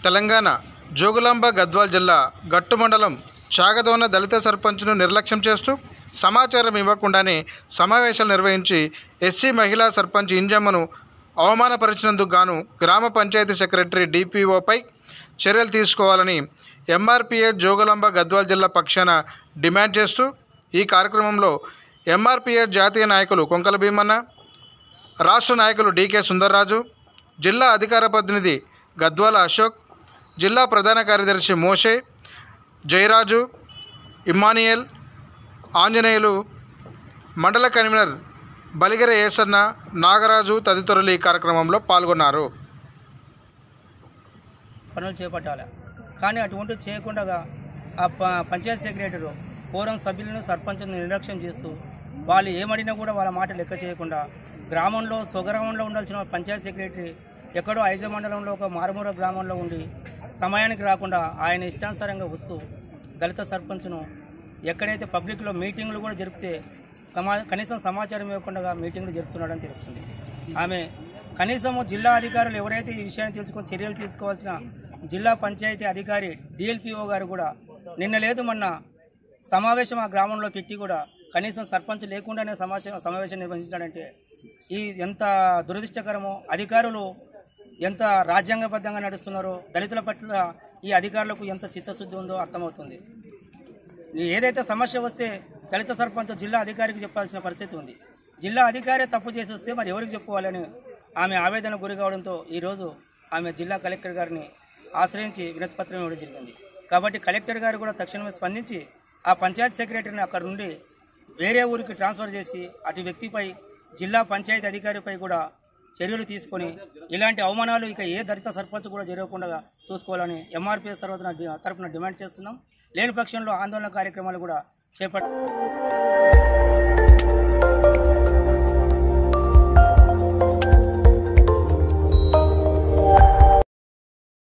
తెలంగాణ జోగులాంబ గద్వాల్ జిల్లా గట్టు మండలం చాగదోన దళిత సర్పంచ్ను నిర్లక్ష్యం చేస్తూ సమాచారం ఇవ్వకుండానే సమావేశాలు నిర్వహించి ఎస్సీ మహిళా సర్పంచ్ ఇంజమ్మను అవమానపరిచినందుకు గాను గ్రామ పంచాయతీ సెక్రటరీ డిపిఓపై చర్యలు తీసుకోవాలని ఎంఆర్పిఎస్ జోగులాంబ గద్వాల్ జిల్లా పక్షాన డిమాండ్ చేస్తూ ఈ కార్యక్రమంలో ఎంఆర్పిఎస్ జాతీయ నాయకులు కొంకల భీమన్న రాష్ట్ర నాయకులు డీకే సుందర్రాజు జిల్లా అధికార ప్రతినిధి గద్వాల అశోక్ జిల్లా ప్రధాన కార్యదర్శి మోషే జయరాజు ఇమ్మానియల్ ఆంజనేయులు మండల కన్వీనర్ బలిగెర ఏసన్న నాగరాజు తదితరులు ఈ కార్యక్రమంలో పాల్గొన్నారు పనులు చేపట్టాలి కానీ అటువంటి చేయకుండా ఆ ప- పంచాయతీ సెక్రటరీ పూర్వం సభ్యులను సర్పంచులను నిర్లక్ష్యం చేస్తూ వాళ్ళు ఏమడినా కూడా వాళ్ళ మాట లెక్క చేయకుండా గ్రామంలో స్వగ్రామంలో ఉండాల్సిన పంచాయతీ సెక్రటరీ ఎక్కడో ఐజ మండలంలో ఒక మారుమూల గ్రామంలో ఉండి సమయానికి రాకుండా ఆయన ఇష్టానుసారంగా వస్తూ దళిత సర్పంచ్ను ఎక్కడైతే పబ్లిక్లో మీటింగ్లు కూడా జరిపితే సమా కనీసం సమాచారం ఇవ్వకుండా మీటింగ్లు జరుపుతున్నాడని తెలుస్తుంది ఆమె కనీసం జిల్లా అధికారులు ఎవరైతే ఈ విషయాన్ని తెలుసుకొని చర్యలు తీసుకోవాల్సిన జిల్లా పంచాయతీ అధికారి డిఎల్పిఓ గారు కూడా నిన్న లేదు మొన్న సమావేశం ఆ గ్రామంలో పెట్టి కూడా కనీసం సర్పంచ్ లేకుండానే సమావేశం సమావేశం నిర్వహించాడంటే ఈ ఎంత దురదృష్టకరమో అధికారులు ఎంత రాజ్యాంగబద్ధంగా నడుస్తున్నారో దళితుల పట్ల ఈ అధికారులకు ఎంత చిత్తశుద్ధి ఉందో అర్థమవుతుంది ఈ ఏదైతే సమస్య వస్తే దళిత సర్పంచ్ జిల్లా అధికారికి చెప్పాల్సిన పరిస్థితి ఉంది జిల్లా అధికారే తప్పు చేసి వస్తే మరి ఎవరికి చెప్పుకోవాలని ఆమె ఆవేదన గురి కావడంతో ఈరోజు ఆమె జిల్లా కలెక్టర్ గారిని ఆశ్రయించి వినతిపత్రం ఇవ్వడం జరిగింది కాబట్టి కలెక్టర్ గారు కూడా తక్షణమే స్పందించి ఆ పంచాయతీ సెక్రటరీని అక్కడ నుండి వేరే ఊరికి ట్రాన్స్ఫర్ చేసి అటు వ్యక్తిపై జిల్లా పంచాయతీ అధికారిపై కూడా చర్యలు తీసుకొని ఇలాంటి అవమానాలు ఇక ఏ దళిత సర్పంచ్ కూడా జరగకుండా చూసుకోవాలని ఎంఆర్పిఎస్ తర్వాత తరఫున డిమాండ్ చేస్తున్నాం లేని పక్షంలో ఆందోళన కార్యక్రమాలు కూడా చేపట్ట